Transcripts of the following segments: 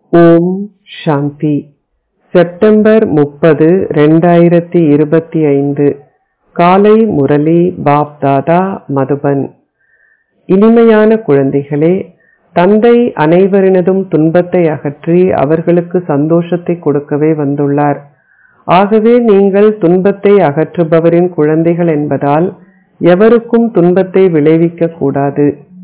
ஓம் சாந்தி September முப்பது ரெண்டாயிரத்தி இருபத்தி ஐந்து காலை முரளி பாப் தாதா மதுபன் இனிமையான குழந்தைகளே தந்தை அனைவரினதும் துன்பத்தை அகற்றி அவர்களுக்கு சந்தோஷத்தை கொடுக்கவே வந்துள்ளார் ஆகவே நீங்கள் துன்பத்தை அகற்றுபவரின் குழந்தைகள் என்பதால் எவருக்கும் துன்பத்தை விளைவிக்க கூடாது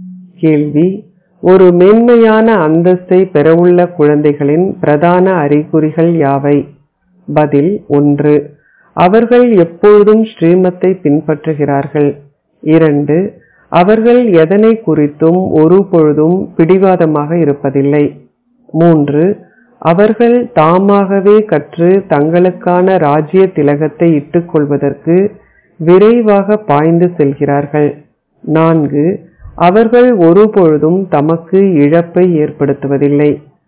கேள்வி ஒரு மேன்மையான அந்தஸ்தை பெறவுள்ள குழந்தைகளின் பிரதான அறிகுறிகள் யாவை பதில் ஒன்று அவர்கள் எப்பொழுதும் ஸ்ரீமத்தை பின்பற்றுகிறார்கள் இரண்டு அவர்கள் எதனை குறித்தும் ஒரு பொழுதும் பிடிவாதமாக இருப்பதில்லை மூன்று அவர்கள் தாமாகவே கற்று தங்களுக்கான ராஜ்ய திலகத்தை இட்டுக் கொள்வதற்கு விரைவாக பாய்ந்து செல்கிறார்கள் நான்கு அவர்கள் ஒருபொழுதும் தமக்கு இழப்பை ஏற்படுத்துவதில்லை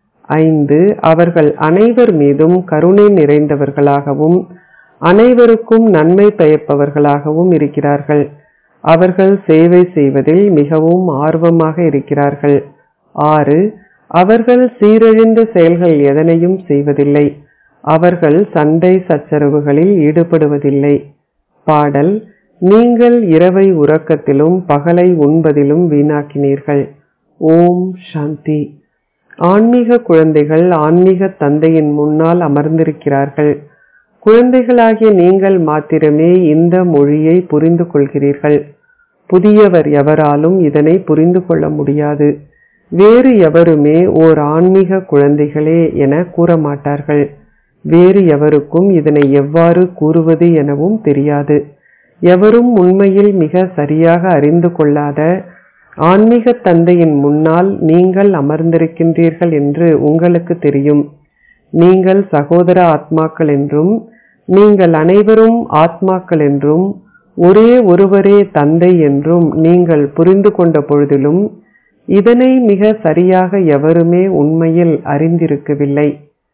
ஐந்து அவர்கள் அனைவர் மீதும் கருணை நிறைந்தவர்களாகவும் அனைவருக்கும் நன்மை பயப்பவர்களாகவும் இருக்கிறார்கள் அவர்கள் சேவை செய்வதில் மிகவும் ஆர்வமாக இருக்கிறார்கள் ஆறு அவர்கள் சீரழிந்த செயல்கள் எதனையும் செய்வதில்லை அவர்கள் சண்டை சச்சரவுகளில் ஈடுபடுவதில்லை பாடல் நீங்கள் இரவை உறக்கத்திலும் பகலை உண்பதிலும் வீணாக்கினீர்கள் ஓம் சாந்தி ஆன்மீக குழந்தைகள் ஆன்மீக தந்தையின் முன்னால் அமர்ந்திருக்கிறார்கள் குழந்தைகளாகிய நீங்கள் மாத்திரமே இந்த மொழியை புரிந்து கொள்கிறீர்கள் புதியவர் எவராலும் இதனை புரிந்து கொள்ள முடியாது வேறு எவருமே ஓர் ஆன்மீக குழந்தைகளே என கூற மாட்டார்கள் வேறு எவருக்கும் இதனை எவ்வாறு கூறுவது எனவும் தெரியாது எவரும் உண்மையில் மிக சரியாக அறிந்து கொள்ளாத ஆன்மீக தந்தையின் முன்னால் நீங்கள் அமர்ந்திருக்கின்றீர்கள் என்று உங்களுக்கு தெரியும் நீங்கள் சகோதர ஆத்மாக்கள் என்றும் நீங்கள் அனைவரும் ஆத்மாக்கள் என்றும் ஒரே ஒருவரே தந்தை என்றும் நீங்கள் புரிந்து கொண்ட பொழுதிலும் இதனை மிக சரியாக எவருமே உண்மையில் அறிந்திருக்கவில்லை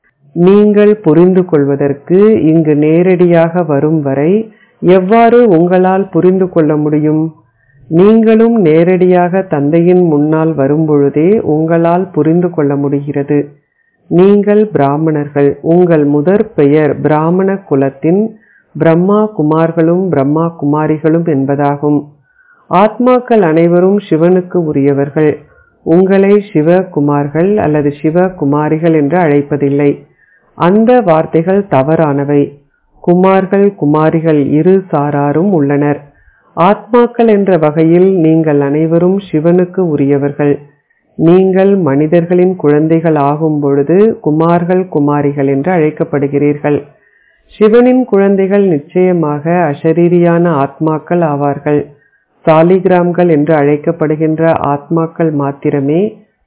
நீங்கள் புரிந்து கொள்வதற்கு இங்கு நேரடியாக வரும் வரை எவ்வாறு உங்களால் புரிந்து கொள்ள முடியும் நீங்களும் நேரடியாக தந்தையின் முன்னால் வரும்பொழுதே உங்களால் புரிந்து கொள்ள முடிகிறது நீங்கள் பிராமணர்கள் உங்கள் முதற் பெயர் பிராமண குலத்தின் பிரம்மா குமார்களும் பிரம்மா குமாரிகளும் என்பதாகும் ஆத்மாக்கள் அனைவரும் சிவனுக்கு உரியவர்கள் உங்களை சிவகுமார்கள் அல்லது சிவகுமாரிகள் என்று அழைப்பதில்லை அந்த வார்த்தைகள் தவறானவை குமார்கள் குமாரிகள் இரு சாராரும் உள்ளனர் ஆத்மாக்கள் என்ற வகையில் நீங்கள் அனைவரும் சிவனுக்கு உரியவர்கள் நீங்கள் மனிதர்களின் குழந்தைகள் ஆகும் பொழுது குமார்கள் குமாரிகள் என்று அழைக்கப்படுகிறீர்கள் சிவனின் குழந்தைகள் நிச்சயமாக அஷரீரியான ஆத்மாக்கள் ஆவார்கள் சாலிகிராம்கள் என்று அழைக்கப்படுகின்ற ஆத்மாக்கள் மாத்திரமே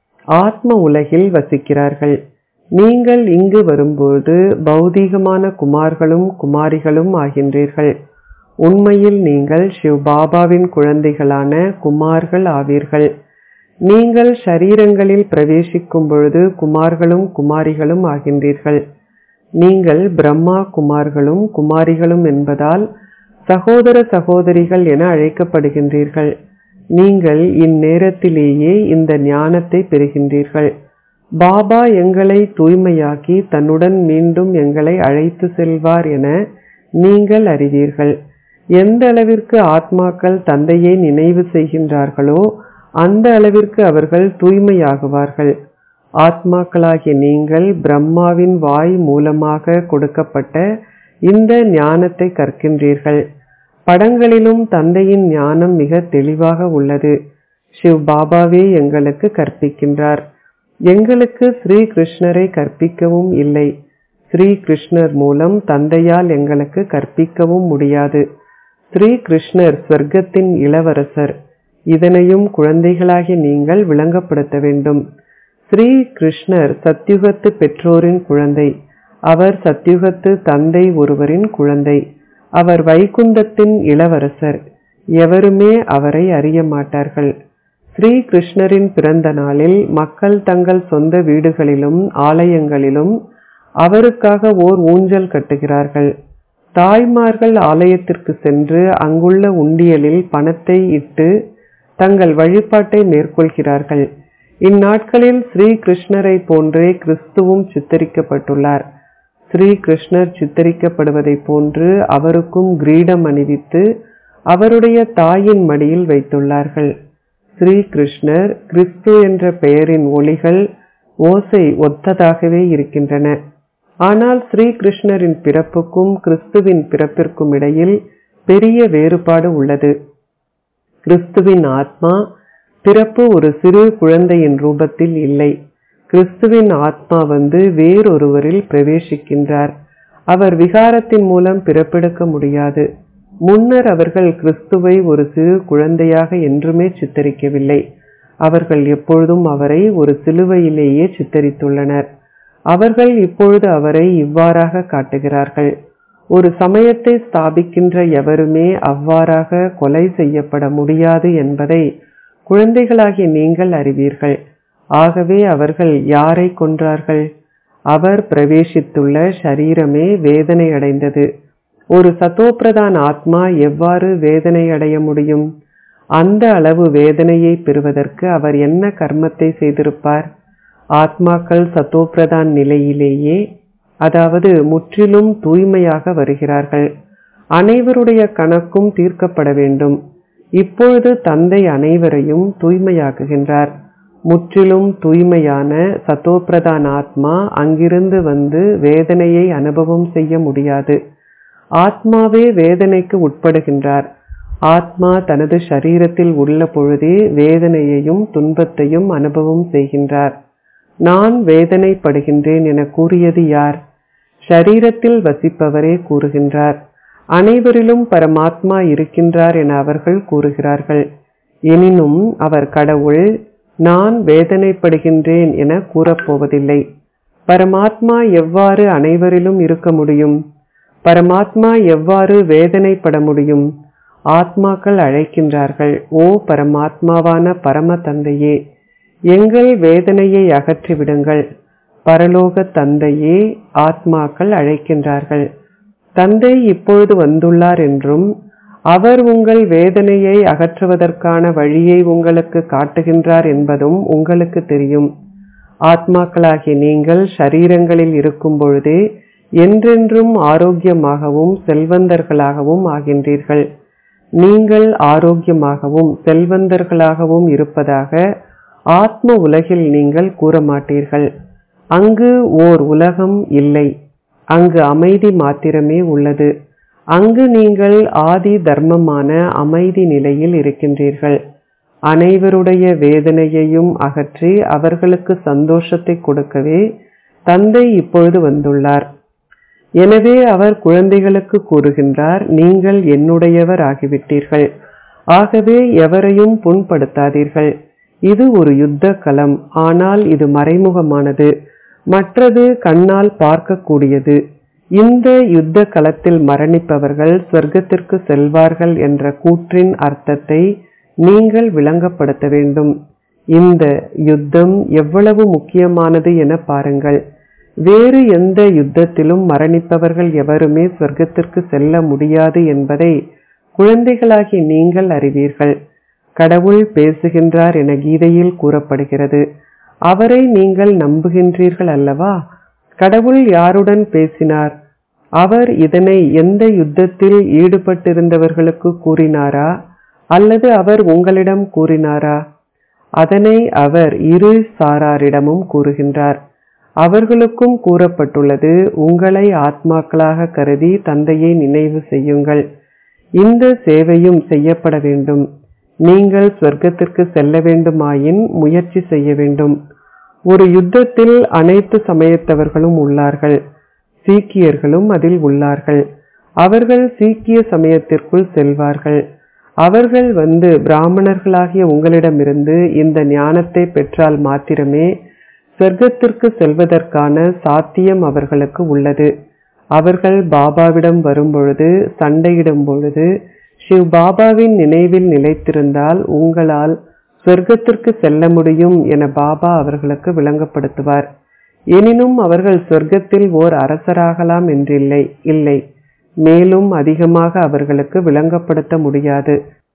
ஆத்ம உலகில் வசிக்கிறார்கள் நீங்கள் இங்கு வரும்போது பௌதீகமான குமார்களும் குமாரிகளும் ஆகின்றீர்கள் உண்மையில் நீங்கள் சிவ் பாபாவின் குழந்தைகளான குமார்கள் ஆவீர்கள் நீங்கள் ஷரீரங்களில் பிரவேசிக்கும் பொழுது குமார்களும் குமாரிகளும் ஆகின்றீர்கள் நீங்கள் பிரம்மா குமார்களும் குமாரிகளும் என்பதால் சகோதர சகோதரிகள் என அழைக்கப்படுகின்றீர்கள் நீங்கள் இந்நேரத்திலேயே இந்த ஞானத்தை பெறுகின்றீர்கள் பாபா எங்களை தூய்மையாக்கி தன்னுடன் மீண்டும் எங்களை அழைத்து செல்வார் என நீங்கள் அறிவீர்கள் எந்த அளவிற்கு ஆத்மாக்கள் தந்தையை நினைவு செய்கின்றார்களோ அந்த அளவிற்கு அவர்கள் தூய்மையாகுவார்கள் ஆத்மாக்களாகிய நீங்கள் பிரம்மாவின் வாய் மூலமாக கொடுக்கப்பட்ட இந்த ஞானத்தை கற்கின்றீர்கள் படங்களிலும் தந்தையின் ஞானம் மிக தெளிவாக உள்ளது சிவ் பாபாவே எங்களுக்கு கற்பிக்கின்றார் எங்களுக்கு ஸ்ரீ கிருஷ்ணரை கற்பிக்கவும் இல்லை ஸ்ரீ கிருஷ்ணர் மூலம் தந்தையால் எங்களுக்கு கற்பிக்கவும் முடியாது ஸ்ரீ கிருஷ்ணர் ஸ்வர்க்கத்தின் இளவரசர் இதனையும் குழந்தைகளாகிய நீங்கள் விளங்கப்படுத்த வேண்டும் ஸ்ரீ கிருஷ்ணர் சத்யுகத்து பெற்றோரின் குழந்தை அவர் சத்யுகத்து தந்தை ஒருவரின் குழந்தை அவர் வைகுந்தத்தின் இளவரசர் எவருமே அவரை அறிய மாட்டார்கள் ஸ்ரீ கிருஷ்ணரின் பிறந்த நாளில் மக்கள் தங்கள் சொந்த வீடுகளிலும் ஆலயங்களிலும் அவருக்காக ஓர் ஊஞ்சல் கட்டுகிறார்கள் தாய்மார்கள் ஆலயத்திற்கு சென்று அங்குள்ள உண்டியலில் பணத்தை இட்டு தங்கள் வழிபாட்டை மேற்கொள்கிறார்கள் இந்நாட்களில் ஸ்ரீ கிருஷ்ணரை போன்றே கிறிஸ்துவும் சித்தரிக்கப்பட்டுள்ளார் ஸ்ரீ கிருஷ்ணர் சித்தரிக்கப்படுவதைப் போன்று அவருக்கும் கிரீடம் அணிவித்து அவருடைய தாயின் மடியில் வைத்துள்ளார்கள் ஸ்ரீ கிருஷ்ணர் கிறிஸ்து என்ற பெயரின் ஒளிகள் ஓசை ஒத்ததாகவே இருக்கின்றன ஆனால் ஸ்ரீ கிருஷ்ணரின் பிறப்புக்கும் கிறிஸ்துவின் பிறப்பிற்கும் இடையில் பெரிய வேறுபாடு உள்ளது கிறிஸ்துவின் ஆத்மா பிறப்பு ஒரு சிறு குழந்தையின் ரூபத்தில் இல்லை கிறிஸ்துவின் ஆத்மா வந்து வேறொருவரில் பிரவேசிக்கின்றார் அவர் விகாரத்தின் மூலம் பிறப்பெடுக்க முடியாது முன்னர் அவர்கள் கிறிஸ்துவை ஒரு சிறு குழந்தையாக என்றுமே சித்தரிக்கவில்லை அவர்கள் எப்பொழுதும் அவரை ஒரு சிலுவையிலேயே சித்தரித்துள்ளனர் அவர்கள் இப்பொழுது அவரை இவ்வாறாக காட்டுகிறார்கள் ஒரு சமயத்தை ஸ்தாபிக்கின்ற எவருமே அவ்வாறாக கொலை செய்யப்பட முடியாது என்பதை குழந்தைகளாகிய நீங்கள் அறிவீர்கள் ஆகவே அவர்கள் யாரை கொன்றார்கள் அவர் பிரவேசித்துள்ள ஷரீரமே வேதனை அடைந்தது ஒரு சத்தோப்பிரதான் ஆத்மா எவ்வாறு வேதனை அடைய முடியும் அந்த அளவு வேதனையை பெறுவதற்கு அவர் என்ன கர்மத்தை செய்திருப்பார் ஆத்மாக்கள் சத்தோப்பிரதான் நிலையிலேயே அதாவது முற்றிலும் தூய்மையாக வருகிறார்கள் அனைவருடைய கணக்கும் தீர்க்கப்பட வேண்டும் இப்பொழுது தந்தை அனைவரையும் தூய்மையாக்குகின்றார் முற்றிலும் தூய்மையான சத்தோப்பிரதான் ஆத்மா அங்கிருந்து வந்து வேதனையை அனுபவம் செய்ய முடியாது ஆத்மாவே வேதனைக்கு உட்படுகின்றார் ஆத்மா தனது சரீரத்தில் உள்ள பொழுதே வேதனையையும் துன்பத்தையும் அனுபவம் செய்கின்றார் நான் வேதனைப்படுகின்றேன் என கூறியது யார் ஷரீரத்தில் வசிப்பவரே கூறுகின்றார் அனைவரிலும் பரமாத்மா இருக்கின்றார் என அவர்கள் கூறுகிறார்கள் எனினும் அவர் கடவுள் நான் வேதனைப்படுகின்றேன் என கூறப்போவதில்லை பரமாத்மா எவ்வாறு அனைவரிலும் இருக்க முடியும் பரமாத்மா எவ்வாறு வேதனைப்பட முடியும் ஆத்மாக்கள் அழைக்கின்றார்கள் ஓ பரமாத்மாவான பரம தந்தையே எங்கள் வேதனையை அகற்றிவிடுங்கள் பரலோக தந்தையே ஆத்மாக்கள் அழைக்கின்றார்கள் தந்தை இப்பொழுது வந்துள்ளார் என்றும் அவர் உங்கள் வேதனையை அகற்றுவதற்கான வழியை உங்களுக்கு காட்டுகின்றார் என்பதும் உங்களுக்கு தெரியும் ஆத்மாக்களாகிய நீங்கள் ஷரீரங்களில் இருக்கும் பொழுதே என்றென்றும் ஆரோக்கியமாகவும் செல்வந்தர்களாகவும் ஆகின்றீர்கள் நீங்கள் ஆரோக்கியமாகவும் செல்வந்தர்களாகவும் இருப்பதாக ஆத்ம உலகில் நீங்கள் கூற மாட்டீர்கள் அங்கு ஓர் உலகம் இல்லை அங்கு அமைதி மாத்திரமே உள்ளது அங்கு நீங்கள் ஆதி தர்மமான அமைதி நிலையில் இருக்கின்றீர்கள் அனைவருடைய வேதனையையும் அகற்றி அவர்களுக்கு சந்தோஷத்தை கொடுக்கவே தந்தை இப்பொழுது வந்துள்ளார் எனவே அவர் குழந்தைகளுக்கு கூறுகின்றார் நீங்கள் என்னுடையவர் ஆகிவிட்டீர்கள் ஆகவே எவரையும் புண்படுத்தாதீர்கள் இது ஒரு யுத்த களம் ஆனால் இது மறைமுகமானது மற்றது கண்ணால் பார்க்கக்கூடியது இந்த யுத்த களத்தில் மரணிப்பவர்கள் சொர்க்கத்திற்கு செல்வார்கள் என்ற கூற்றின் அர்த்தத்தை நீங்கள் விளங்கப்படுத்த வேண்டும் இந்த யுத்தம் எவ்வளவு முக்கியமானது என பாருங்கள் வேறு எந்த யுத்தத்திலும் மரணிப்பவர்கள் எவருமே சொர்க்கத்திற்கு செல்ல முடியாது என்பதை குழந்தைகளாகி நீங்கள் அறிவீர்கள் கடவுள் பேசுகின்றார் என கீதையில் கூறப்படுகிறது அவரை நீங்கள் நம்புகின்றீர்கள் அல்லவா கடவுள் யாருடன் பேசினார் அவர் இதனை எந்த யுத்தத்தில் ஈடுபட்டிருந்தவர்களுக்கு கூறினாரா அல்லது அவர் உங்களிடம் கூறினாரா அதனை அவர் இரு சாராரிடமும் கூறுகின்றார் அவர்களுக்கும் கூறப்பட்டுள்ளது உங்களை ஆத்மாக்களாக கருதி தந்தையை நினைவு செய்யுங்கள் இந்த சேவையும் செய்யப்பட வேண்டும் நீங்கள் சொர்க்கத்திற்கு செல்ல வேண்டுமாயின் முயற்சி செய்ய வேண்டும் ஒரு யுத்தத்தில் அனைத்து சமயத்தவர்களும் உள்ளார்கள் சீக்கியர்களும் அதில் உள்ளார்கள் அவர்கள் சீக்கிய சமயத்திற்குள் செல்வார்கள் அவர்கள் வந்து பிராமணர்களாகிய உங்களிடமிருந்து இந்த ஞானத்தை பெற்றால் மாத்திரமே சொர்க்கத்திற்கு செல்வதற்கான சாத்தியம் அவர்களுக்கு உள்ளது அவர்கள் பாபாவிடம் வரும்பொழுது சண்டையிடும் பொழுது சிவ் பாபாவின் நினைவில் நிலைத்திருந்தால் உங்களால் சொர்க்கத்திற்கு செல்ல முடியும் என பாபா அவர்களுக்கு விளங்கப்படுத்துவார் எனினும் அவர்கள் சொர்க்கத்தில் ஓர் அரசராகலாம் என்றில்லை இல்லை மேலும் அதிகமாக அவர்களுக்கு விளங்கப்படுத்த முடியாது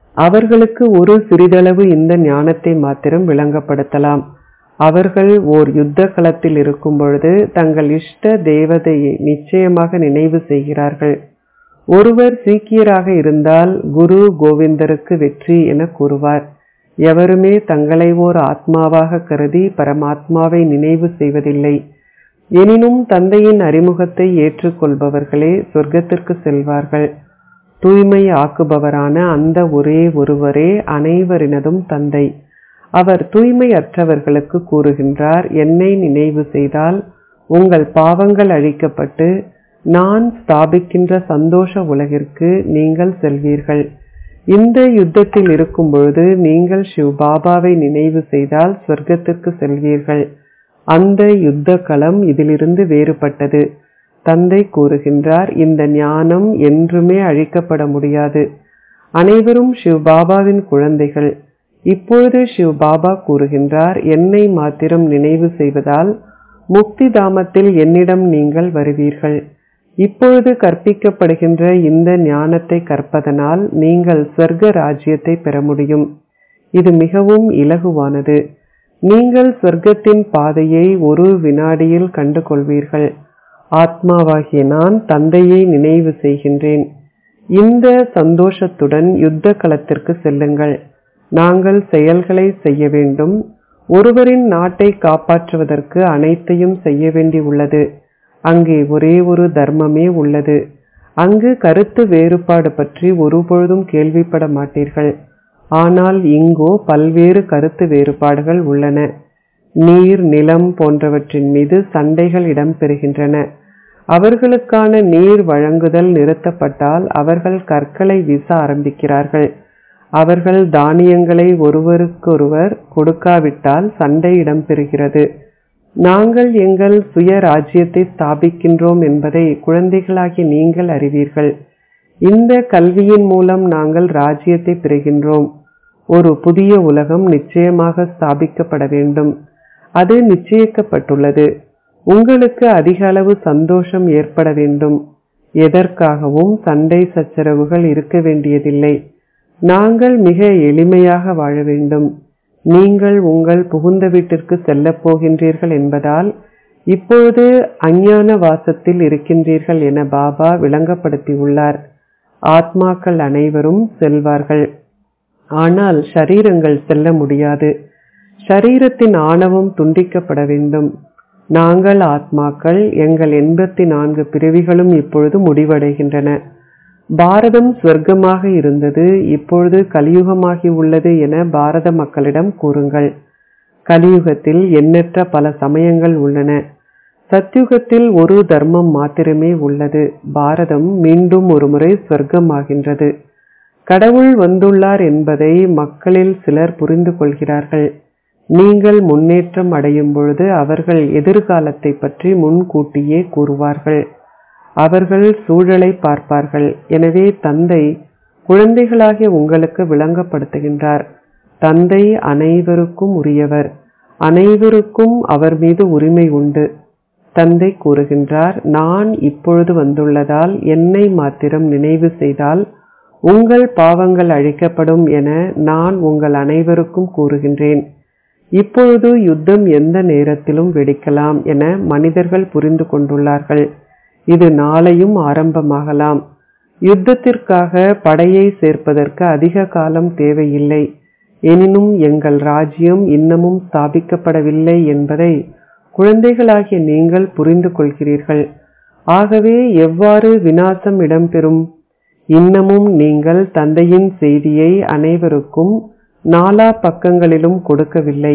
அவர்களுக்கு ஒரு சிறிதளவு இந்த ஞானத்தை மாத்திரம் விளங்கப்படுத்தலாம் அவர்கள் ஓர் யுத்த களத்தில் இருக்கும் பொழுது தங்கள் இஷ்ட தேவதையை நிச்சயமாக நினைவு செய்கிறார்கள் ஒருவர் சீக்கியராக இருந்தால் குரு கோவிந்தருக்கு வெற்றி என கூறுவார் எவருமே தங்களை ஓர் ஆத்மாவாக கருதி பரமாத்மாவை நினைவு செய்வதில்லை எனினும் தந்தையின் அறிமுகத்தை ஏற்றுக்கொள்பவர்களே சொர்க்கத்திற்கு செல்வார்கள் தூய்மை ஆக்குபவரான அந்த ஒரே ஒருவரே அனைவரினதும் தந்தை அவர் தூய்மையற்றவர்களுக்கு கூறுகின்றார் என்னை நினைவு செய்தால் உங்கள் பாவங்கள் அழிக்கப்பட்டு நான் ஸ்தாபிக்கின்ற சந்தோஷ உலகிற்கு நீங்கள் செல்வீர்கள் இந்த யுத்தத்தில் இருக்கும் பொழுது நீங்கள் சிவ் பாபாவை நினைவு செய்தால் சொர்க்கத்திற்கு செல்வீர்கள் அந்த யுத்த களம் இதிலிருந்து வேறுபட்டது தந்தை கூறுகின்றார் இந்த ஞானம் என்றுமே அழிக்கப்பட முடியாது அனைவரும் சிவ் பாபாவின் குழந்தைகள் இப்பொழுது சிவ் பாபா கூறுகின்றார் என்னை மாத்திரம் நினைவு செய்வதால் முக்தி தாமத்தில் என்னிடம் நீங்கள் வருவீர்கள் இப்பொழுது கற்பிக்கப்படுகின்ற இந்த ஞானத்தை கற்பதனால் நீங்கள் சொர்க்க ராஜ்யத்தை பெற முடியும் இது மிகவும் இலகுவானது நீங்கள் சொர்க்கத்தின் பாதையை ஒரு வினாடியில் கண்டு கொள்வீர்கள் ஆத்மாவாகிய நான் தந்தையை நினைவு செய்கின்றேன் இந்த சந்தோஷத்துடன் யுத்த களத்திற்கு செல்லுங்கள் நாங்கள் செயல்களை செய்ய வேண்டும் ஒருவரின் நாட்டை காப்பாற்றுவதற்கு அனைத்தையும் செய்ய வேண்டி உள்ளது அங்கே ஒரே ஒரு தர்மமே உள்ளது அங்கு கருத்து வேறுபாடு பற்றி ஒருபொழுதும் கேள்விப்பட மாட்டீர்கள் ஆனால் இங்கோ பல்வேறு கருத்து வேறுபாடுகள் உள்ளன நீர் நிலம் போன்றவற்றின் மீது சண்டைகள் இடம்பெறுகின்றன அவர்களுக்கான நீர் வழங்குதல் நிறுத்தப்பட்டால் அவர்கள் கற்களை வீச ஆரம்பிக்கிறார்கள் அவர்கள் தானியங்களை ஒருவருக்கொருவர் கொடுக்காவிட்டால் சண்டை இடம்பெறுகிறது நாங்கள் எங்கள் சுய ராஜ்யத்தை ஸ்தாபிக்கின்றோம் என்பதை குழந்தைகளாகி நீங்கள் அறிவீர்கள் இந்த கல்வியின் மூலம் நாங்கள் ராஜ்யத்தை பெறுகின்றோம் ஒரு புதிய உலகம் நிச்சயமாக ஸ்தாபிக்கப்பட வேண்டும் அது நிச்சயிக்கப்பட்டுள்ளது உங்களுக்கு அதிக அளவு சந்தோஷம் ஏற்பட வேண்டும் எதற்காகவும் சண்டை சச்சரவுகள் இருக்க வேண்டியதில்லை நாங்கள் மிக எளிமையாக வாழ வேண்டும் நீங்கள் உங்கள் புகுந்த வீட்டிற்கு செல்லப் போகின்றீர்கள் என்பதால் இப்பொழுது அஞ்ஞான வாசத்தில் இருக்கின்றீர்கள் என பாபா விளங்கப்படுத்தியுள்ளார் ஆத்மாக்கள் அனைவரும் செல்வார்கள் ஆனால் ஷரீரங்கள் செல்ல முடியாது ஷரீரத்தின் ஆணவம் துண்டிக்கப்பட வேண்டும் நாங்கள் ஆத்மாக்கள் எங்கள் எண்பத்தி நான்கு பிறவிகளும் இப்பொழுது முடிவடைகின்றன பாரதம் சொர்க்கமாக இருந்தது இப்பொழுது கலியுகமாகி உள்ளது என பாரத மக்களிடம் கூறுங்கள் கலியுகத்தில் எண்ணற்ற பல சமயங்கள் உள்ளன சத்யுகத்தில் ஒரு தர்மம் மாத்திரமே உள்ளது பாரதம் மீண்டும் ஒருமுறை சொர்க்கமாகின்றது கடவுள் வந்துள்ளார் என்பதை மக்களில் சிலர் புரிந்து கொள்கிறார்கள் நீங்கள் முன்னேற்றம் அடையும் பொழுது அவர்கள் எதிர்காலத்தை பற்றி முன்கூட்டியே கூறுவார்கள் அவர்கள் சூழலை பார்ப்பார்கள் எனவே தந்தை குழந்தைகளாகிய உங்களுக்கு விளங்கப்படுத்துகின்றார் தந்தை அனைவருக்கும் உரியவர் அனைவருக்கும் அவர் மீது உரிமை உண்டு தந்தை கூறுகின்றார் நான் இப்பொழுது வந்துள்ளதால் என்னை மாத்திரம் நினைவு செய்தால் உங்கள் பாவங்கள் அழிக்கப்படும் என நான் உங்கள் அனைவருக்கும் கூறுகின்றேன் இப்பொழுது யுத்தம் எந்த நேரத்திலும் வெடிக்கலாம் என மனிதர்கள் புரிந்து கொண்டுள்ளார்கள் இது நாளையும் ஆரம்பமாகலாம் யுத்தத்திற்காக படையை சேர்ப்பதற்கு அதிக காலம் தேவையில்லை எனினும் எங்கள் ராஜ்யம் இன்னமும் ஸ்தாபிக்கப்படவில்லை என்பதை குழந்தைகளாகிய நீங்கள் புரிந்து கொள்கிறீர்கள் ஆகவே எவ்வாறு வினாசம் இடம்பெறும் இன்னமும் நீங்கள் தந்தையின் செய்தியை அனைவருக்கும் நாலா பக்கங்களிலும் கொடுக்கவில்லை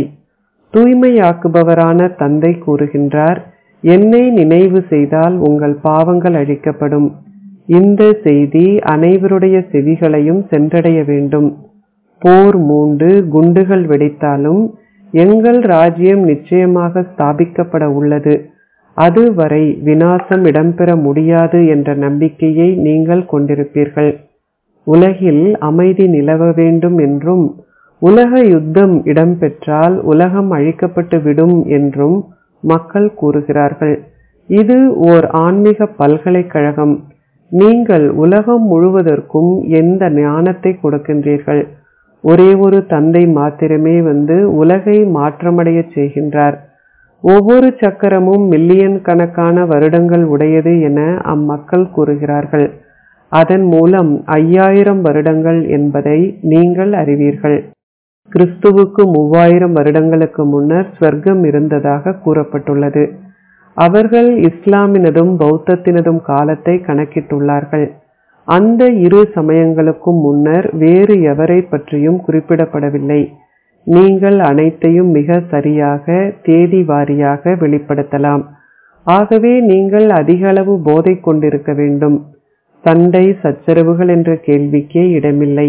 தூய்மையாக்குபவரான தந்தை கூறுகின்றார் என்னை நினைவு செய்தால் உங்கள் பாவங்கள் அழிக்கப்படும் இந்த செய்தி அனைவருடைய செவிகளையும் சென்றடைய வேண்டும் போர் மூண்டு குண்டுகள் வெடித்தாலும் எங்கள் ராஜ்யம் நிச்சயமாக ஸ்தாபிக்கப்பட உள்ளது அதுவரை வினாசம் இடம்பெற முடியாது என்ற நம்பிக்கையை நீங்கள் கொண்டிருப்பீர்கள் உலகில் அமைதி நிலவ வேண்டும் என்றும் உலக யுத்தம் இடம்பெற்றால் உலகம் அழிக்கப்பட்டு விடும் என்றும் மக்கள் கூறுகிறார்கள் இது ஓர் ஆன்மீக பல்கலைக்கழகம் நீங்கள் உலகம் முழுவதற்கும் எந்த ஞானத்தை கொடுக்கின்றீர்கள் ஒரே ஒரு தந்தை மாத்திரமே வந்து உலகை மாற்றமடைய செய்கின்றார் ஒவ்வொரு சக்கரமும் மில்லியன் கணக்கான வருடங்கள் உடையது என அம்மக்கள் கூறுகிறார்கள் அதன் மூலம் ஐயாயிரம் வருடங்கள் என்பதை நீங்கள் அறிவீர்கள் கிறிஸ்துவுக்கு மூவாயிரம் வருடங்களுக்கு முன்னர் ஸ்வர்க்கம் இருந்ததாக கூறப்பட்டுள்ளது அவர்கள் இஸ்லாமினதும் பௌத்தத்தினதும் காலத்தை கணக்கிட்டுள்ளார்கள் அந்த இரு சமயங்களுக்கும் முன்னர் வேறு எவரை பற்றியும் குறிப்பிடப்படவில்லை நீங்கள் அனைத்தையும் மிக சரியாக தேதி வாரியாக வெளிப்படுத்தலாம் ஆகவே நீங்கள் அதிக அளவு போதை கொண்டிருக்க வேண்டும் சண்டை சச்சரவுகள் என்ற கேள்விக்கே இடமில்லை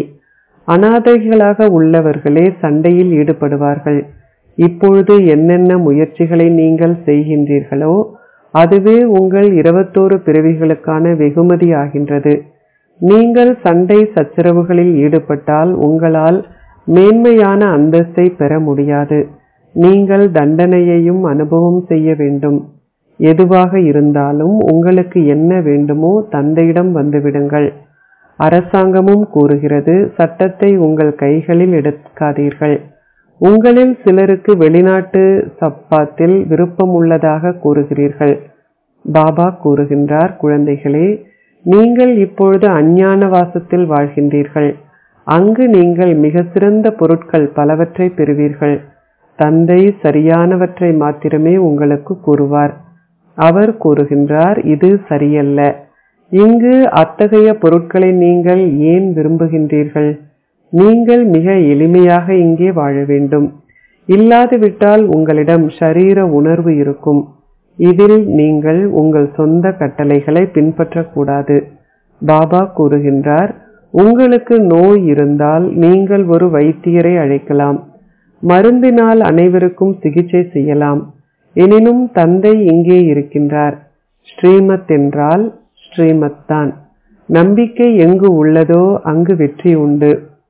அனாதைகளாக உள்ளவர்களே சண்டையில் ஈடுபடுவார்கள் இப்பொழுது என்னென்ன முயற்சிகளை நீங்கள் செய்கின்றீர்களோ அதுவே உங்கள் இருபத்தோரு பிறவிகளுக்கான வெகுமதி ஆகின்றது நீங்கள் சண்டை சச்சரவுகளில் ஈடுபட்டால் உங்களால் மேன்மையான அந்தஸ்தை பெற முடியாது நீங்கள் தண்டனையையும் அனுபவம் செய்ய வேண்டும் எதுவாக இருந்தாலும் உங்களுக்கு என்ன வேண்டுமோ தந்தையிடம் வந்துவிடுங்கள் அரசாங்கமும் கூறுகிறது சட்டத்தை உங்கள் கைகளில் எடுக்காதீர்கள் உங்களில் சிலருக்கு வெளிநாட்டு சப்பாத்தில் விருப்பம் உள்ளதாக கூறுகிறீர்கள் பாபா கூறுகின்றார் குழந்தைகளே நீங்கள் இப்பொழுது அஞ்ஞான வாசத்தில் வாழ்கின்றீர்கள் அங்கு நீங்கள் மிக சிறந்த பொருட்கள் பலவற்றை பெறுவீர்கள் தந்தை சரியானவற்றை மாத்திரமே உங்களுக்கு கூறுவார் அவர் கூறுகின்றார் இது சரியல்ல இங்கு அத்தகைய பொருட்களை நீங்கள் ஏன் விரும்புகின்றீர்கள் நீங்கள் மிக எளிமையாக இங்கே வாழ வேண்டும் இல்லாதுவிட்டால் உங்களிடம் ஷரீர உணர்வு இருக்கும் இதில் நீங்கள் உங்கள் சொந்த கட்டளைகளை பின்பற்றக்கூடாது பாபா கூறுகின்றார் உங்களுக்கு நோய் இருந்தால் நீங்கள் ஒரு வைத்தியரை அழைக்கலாம் மருந்தினால் அனைவருக்கும் சிகிச்சை செய்யலாம் எனினும் தந்தை இங்கே இருக்கின்றார் ஸ்ரீமத் என்றால் ஸ்ரீமத் தான் நம்பிக்கை எங்கு உள்ளதோ அங்கு வெற்றி உண்டு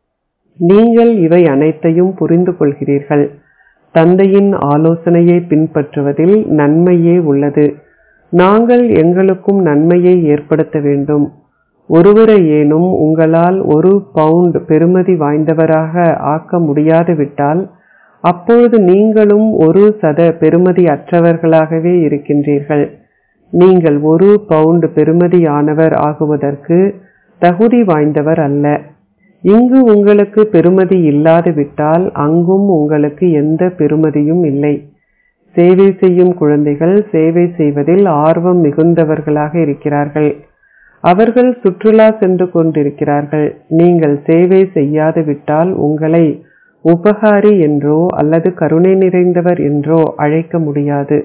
நீங்கள் இவை அனைத்தையும் புரிந்து கொள்கிறீர்கள் தந்தையின் ஆலோசனையை பின்பற்றுவதில் நன்மையே உள்ளது நாங்கள் எங்களுக்கும் நன்மையை ஏற்படுத்த வேண்டும் ஒருவரை ஏனும் உங்களால் ஒரு பவுண்ட் பெறுமதி வாய்ந்தவராக ஆக்க முடியாது விட்டால் அப்பொழுது நீங்களும் ஒரு சத பெறுமதி அற்றவர்களாகவே இருக்கின்றீர்கள் நீங்கள் ஒரு பவுண்ட் பெறுமதியானவர் ஆகுவதற்கு தகுதி வாய்ந்தவர் அல்ல இங்கு உங்களுக்கு பெறுமதி இல்லாது விட்டால் அங்கும் உங்களுக்கு எந்த பெறுமதியும் இல்லை சேவை செய்யும் குழந்தைகள் சேவை செய்வதில் ஆர்வம் மிகுந்தவர்களாக இருக்கிறார்கள் அவர்கள் சுற்றுலா சென்று கொண்டிருக்கிறார்கள் நீங்கள் சேவை செய்யாது விட்டால் உங்களை உபகாரி என்றோ அல்லது கருணை நிறைந்தவர் என்றோ அழைக்க முடியாது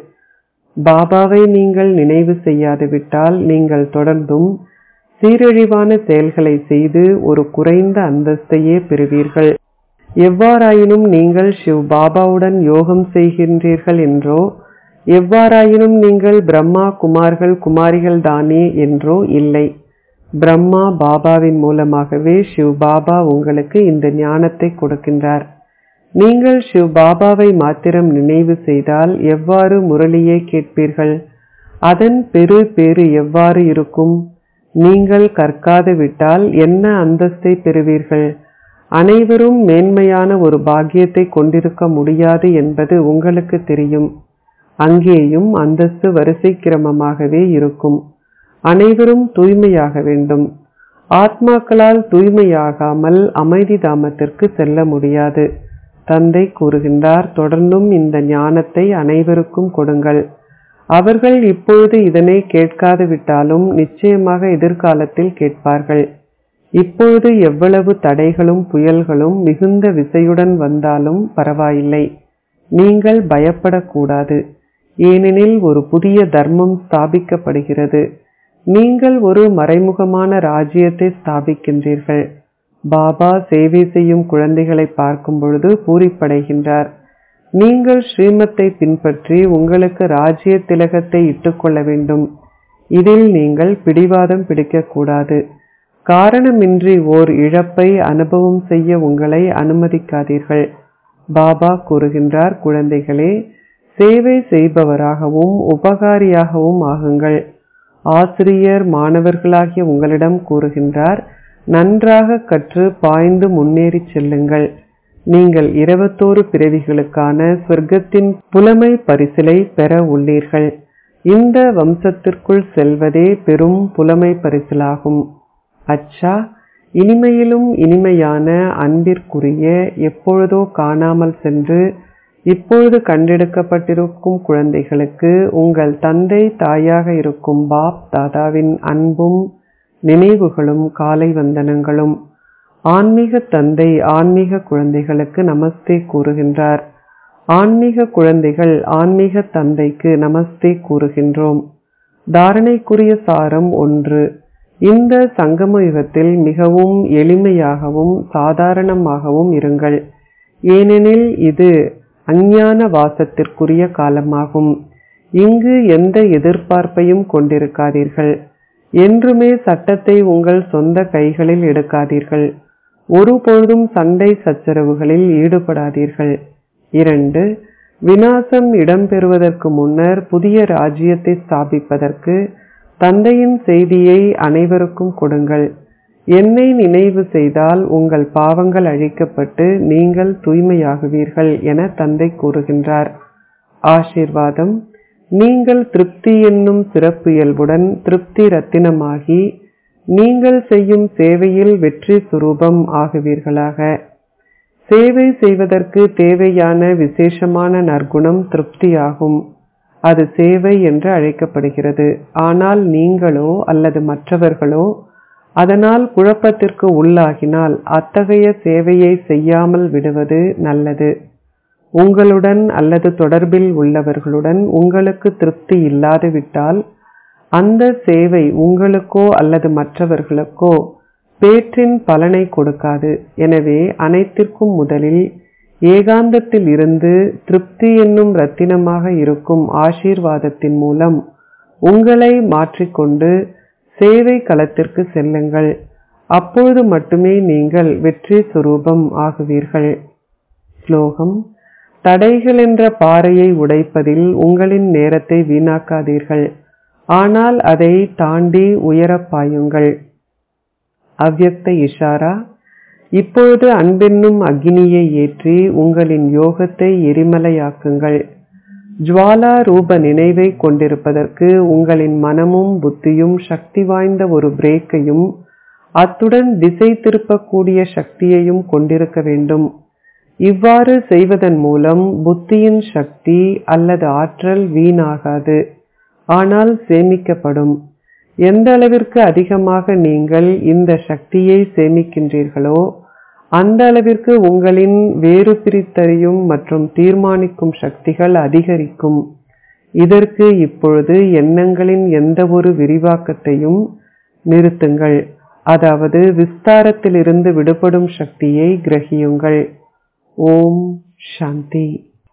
பாபாவை நீங்கள் நினைவு செய்யாது விட்டால் நீங்கள் தொடர்ந்தும் சீரழிவான செயல்களை செய்து ஒரு குறைந்த அந்தஸ்தையே பெறுவீர்கள் எவ்வாறாயினும் நீங்கள் சிவ் பாபாவுடன் யோகம் செய்கின்றீர்கள் என்றோ எவ்வாறாயினும் நீங்கள் பிரம்மா குமார்கள் குமாரிகள் தானே என்றோ இல்லை பிரம்மா பாபாவின் மூலமாகவே சிவ் பாபா உங்களுக்கு இந்த ஞானத்தை கொடுக்கின்றார் நீங்கள் சிவ் பாபாவை மாத்திரம் நினைவு செய்தால் எவ்வாறு முரளியை கேட்பீர்கள் அதன் பெரு பேறு எவ்வாறு இருக்கும் நீங்கள் கற்காது விட்டால் என்ன அந்தஸ்தை பெறுவீர்கள் அனைவரும் மேன்மையான ஒரு பாக்கியத்தை கொண்டிருக்க முடியாது என்பது உங்களுக்கு தெரியும் அங்கேயும் அந்தஸ்து வரிசை கிரமமாகவே இருக்கும் அனைவரும் தூய்மையாக வேண்டும் ஆத்மாக்களால் தூய்மையாகாமல் அமைதி தாமத்திற்கு செல்ல முடியாது தந்தை கூறுகின்றார் தொடர்ந்தும் இந்த ஞானத்தை அனைவருக்கும் கொடுங்கள் அவர்கள் இப்பொழுது இதனை கேட்காது விட்டாலும் நிச்சயமாக எதிர்காலத்தில் கேட்பார்கள் இப்பொழுது எவ்வளவு தடைகளும் புயல்களும் மிகுந்த விசையுடன் வந்தாலும் பரவாயில்லை நீங்கள் பயப்படக்கூடாது ஏனெனில் ஒரு புதிய தர்மம் ஸ்தாபிக்கப்படுகிறது நீங்கள் ஒரு மறைமுகமான ராஜ்யத்தை ஸ்தாபிக்கின்றீர்கள் பாபா சேவை செய்யும் குழந்தைகளை பார்க்கும் பொழுது பூரிப்படைகின்றார் நீங்கள் ஸ்ரீமத்தை பின்பற்றி உங்களுக்கு ராஜ்ய திலகத்தை இட்டுக்கொள்ள வேண்டும் இதில் நீங்கள் பிடிவாதம் பிடிக்கக்கூடாது காரணமின்றி ஓர் இழப்பை அனுபவம் செய்ய உங்களை அனுமதிக்காதீர்கள் பாபா கூறுகின்றார் குழந்தைகளே சேவை செய்பவராகவும் உபகாரியாகவும் ஆகுங்கள் ஆசிரியர் மாணவர்களாகிய உங்களிடம் கூறுகின்றார் நன்றாக கற்று பாய்ந்து முன்னேறிச் செல்லுங்கள் நீங்கள் இருபத்தோரு பிறவிகளுக்கான சொர்க்கத்தின் புலமை பரிசிலை பெற உள்ளீர்கள் இந்த வம்சத்திற்குள் செல்வதே பெரும் புலமை பரிசிலாகும் அச்சா இனிமையிலும் இனிமையான அன்பிற்குரிய எப்பொழுதோ காணாமல் சென்று இப்பொழுது கண்டெடுக்கப்பட்டிருக்கும் குழந்தைகளுக்கு உங்கள் தந்தை தாயாக இருக்கும் பாப் தாதாவின் அன்பும் நினைவுகளும் காலை வந்தனங்களும் ஆன்மீக தந்தை ஆன்மீக குழந்தைகளுக்கு நமஸ்தே கூறுகின்றார் ஆன்மீக குழந்தைகள் ஆன்மீக தந்தைக்கு நமஸ்தே கூறுகின்றோம் தாரணைக்குரிய சாரம் ஒன்று இந்த சங்கம யுகத்தில் மிகவும் எளிமையாகவும் சாதாரணமாகவும் இருங்கள் ஏனெனில் இது அஞ்ஞான வாசத்திற்குரிய காலமாகும் இங்கு எந்த எதிர்பார்ப்பையும் கொண்டிருக்காதீர்கள் என்றுமே சட்டத்தை உங்கள் சொந்த கைகளில் எடுக்காதீர்கள் ஒருபொழுதும் சண்டை சச்சரவுகளில் ஈடுபடாதீர்கள் இரண்டு வினாசம் இடம்பெறுவதற்கு முன்னர் புதிய ராஜ்யத்தை ஸ்தாபிப்பதற்கு தந்தையின் செய்தியை அனைவருக்கும் கொடுங்கள் என்னை நினைவு செய்தால் உங்கள் பாவங்கள் அழிக்கப்பட்டு நீங்கள் தூய்மையாகுவீர்கள் என தந்தை கூறுகின்றார் ஆசீர்வாதம் நீங்கள் திருப்தி என்னும் சிறப்பு இயல்புடன் திருப்தி ரத்தினமாகி நீங்கள் செய்யும் சேவையில் வெற்றி சுரூபம் ஆகுவீர்களாக சேவை செய்வதற்கு தேவையான விசேஷமான நற்குணம் திருப்தியாகும் அது சேவை என்று அழைக்கப்படுகிறது ஆனால் நீங்களோ அல்லது மற்றவர்களோ அதனால் குழப்பத்திற்கு உள்ளாகினால் அத்தகைய சேவையை செய்யாமல் விடுவது நல்லது உங்களுடன் அல்லது தொடர்பில் உள்ளவர்களுடன் உங்களுக்கு திருப்தி இல்லாது விட்டால் அந்த சேவை உங்களுக்கோ அல்லது மற்றவர்களுக்கோ பேற்றின் பலனை கொடுக்காது எனவே அனைத்திற்கும் முதலில் ஏகாந்தத்தில் இருந்து திருப்தி என்னும் ரத்தினமாக இருக்கும் ஆசீர்வாதத்தின் மூலம் உங்களை மாற்றிக்கொண்டு சேவை களத்திற்கு செல்லுங்கள் அப்பொழுது மட்டுமே நீங்கள் வெற்றி சுரூபம் ஆகுவீர்கள் ஸ்லோகம் தடைகள் என்ற பாறையை உடைப்பதில் உங்களின் நேரத்தை வீணாக்காதீர்கள் ஆனால் அதை தாண்டி உயரப் பாயுங்கள் அவ்யக்த இஷாரா இப்பொழுது அன்பென்னும் அக்னியை ஏற்றி உங்களின் யோகத்தை எரிமலையாக்குங்கள் ஜுவாலா ரூப நினைவை கொண்டிருப்பதற்கு உங்களின் மனமும் புத்தியும் சக்தி வாய்ந்த ஒரு பிரேக்கையும் அத்துடன் திசை திருப்பக்கூடிய சக்தியையும் கொண்டிருக்க வேண்டும் இவ்வாறு செய்வதன் மூலம் புத்தியின் சக்தி அல்லது ஆற்றல் வீணாகாது ஆனால் சேமிக்கப்படும் எந்த அளவிற்கு அதிகமாக நீங்கள் இந்த சக்தியை சேமிக்கின்றீர்களோ அந்த அளவிற்கு உங்களின் வேறு பிரித்தறியும் மற்றும் தீர்மானிக்கும் சக்திகள் அதிகரிக்கும் இதற்கு இப்பொழுது எண்ணங்களின் எந்த ஒரு விரிவாக்கத்தையும் நிறுத்துங்கள் அதாவது விஸ்தாரத்திலிருந்து விடுபடும் சக்தியை கிரகியுங்கள் ஓம் சாந்தி